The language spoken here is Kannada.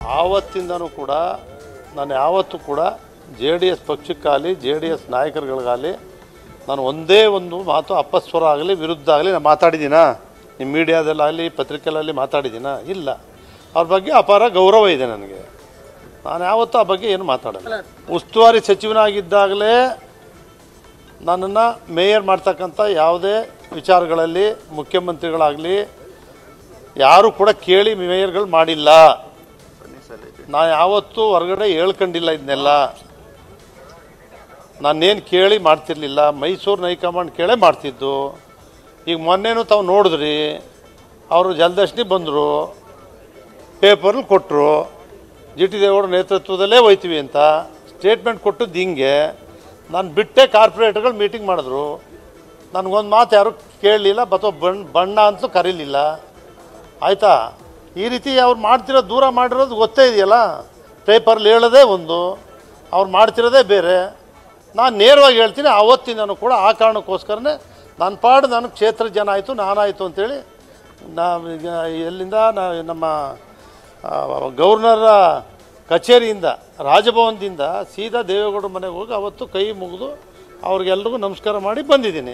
ಆವತ್ತಿಂದನೂ ಕೂಡ ನಾನು ಯಾವತ್ತೂ ಕೂಡ ಜೆ ಡಿ ಎಸ್ ಪಕ್ಷಕ್ಕಾಗಲಿ ಜೆ ಡಿ ಎಸ್ ನಾಯಕರುಗಳಿಗಾಗಲಿ ನಾನು ಒಂದೇ ಒಂದು ಮಾತು ಅಪಸ್ವರ ಆಗಲಿ ವಿರುದ್ಧ ಆಗಲಿ ನಾನು ಮಾತಾಡಿದ್ದೀನಾ ನಿಮ್ಮ ಮೀಡಿಯಾದಲ್ಲಾಗಲಿ ಪತ್ರಿಕೆಗಳಲ್ಲಿ ಮಾತಾಡಿದ್ದೀನಾ ಇಲ್ಲ ಅವ್ರ ಬಗ್ಗೆ ಅಪಾರ ಗೌರವ ಇದೆ ನನಗೆ ನಾನು ಯಾವತ್ತೂ ಆ ಬಗ್ಗೆ ಏನು ಮಾತಾಡಲ್ಲ ಉಸ್ತುವಾರಿ ಸಚಿವನಾಗಿದ್ದಾಗಲೇ ನನ್ನನ್ನು ಮೇಯರ್ ಮಾಡ್ತಕ್ಕಂಥ ಯಾವುದೇ ವಿಚಾರಗಳಲ್ಲಿ ಮುಖ್ಯಮಂತ್ರಿಗಳಾಗಲಿ ಯಾರು ಕೂಡ ಕೇಳಿ ಮೇಯರ್ಗಳು ಮಾಡಿಲ್ಲ ನಾನು ಯಾವತ್ತೂ ಹೊರಗಡೆ ಹೇಳ್ಕೊಂಡಿಲ್ಲ ಇದನ್ನೆಲ್ಲ ನಾನೇನು ಕೇಳಿ ಮಾಡ್ತಿರ್ಲಿಲ್ಲ ಮೈಸೂರು ಹೈಕಮಾಂಡ್ ಕೇಳೇ ಮಾಡ್ತಿದ್ದು ಈಗ ಮೊನ್ನೆನೂ ತಾವು ನೋಡಿದ್ರಿ ಅವರು ಜಲದರ್ಶಿನಿ ಬಂದರು ಪೇಪರ್ಲ್ಲಿ ಕೊಟ್ಟರು ಜಿ ಟಿ ದೇವೇಗೌಡ ನೇತೃತ್ವದಲ್ಲೇ ಹೋಯ್ತೀವಿ ಅಂತ ಸ್ಟೇಟ್ಮೆಂಟ್ ಕೊಟ್ಟದ್ದು ಹಿಂಗೆ ನಾನು ಬಿಟ್ಟೆ ಕಾರ್ಪೊರೇಟ್ಗಳು ಮೀಟಿಂಗ್ ಮಾಡಿದ್ರು ನನಗೊಂದು ಮಾತು ಯಾರು ಕೇಳಲಿಲ್ಲ ಅಥವಾ ಬಣ್ಣ ಬಣ್ಣ ಅಂತಲೂ ಕರೀಲಿಲ್ಲ ಆಯಿತಾ ಈ ರೀತಿ ಅವ್ರು ಮಾಡ್ತಿರೋದು ದೂರ ಮಾಡಿರೋದು ಗೊತ್ತೇ ಇದೆಯಲ್ಲ ಪೇಪರ್ಲಿ ಹೇಳೋದೇ ಒಂದು ಅವ್ರು ಮಾಡ್ತಿರೋದೇ ಬೇರೆ ನಾನು ನೇರವಾಗಿ ಹೇಳ್ತೀನಿ ಆವತ್ತಿಂದನೂ ಕೂಡ ಆ ಕಾರಣಕ್ಕೋಸ್ಕರನೇ ನನ್ನ ಪಾಡು ನಾನು ಕ್ಷೇತ್ರ ಜನ ಆಯಿತು ನಾನಾಯಿತು ಅಂತೇಳಿ ನಾ ಈಗ ಎಲ್ಲಿಂದ ನಾ ನಮ್ಮ ಆ, ಗವರ್ನರ ಕಚೇರಿಯಿಂದ ರಾಜಭವನದಿಂದ ಸೀದಾ ದೇವೇಗೌಡರ ಮನೆಗೆ ಹೋಗಿ ಅವತ್ತು ಕೈ ಮುಗಿದು ಅವ್ರಿಗೆಲ್ರಿಗೂ ನಮಸ್ಕಾರ ಮಾಡಿ ಬಂದಿದ್ದೀನಿ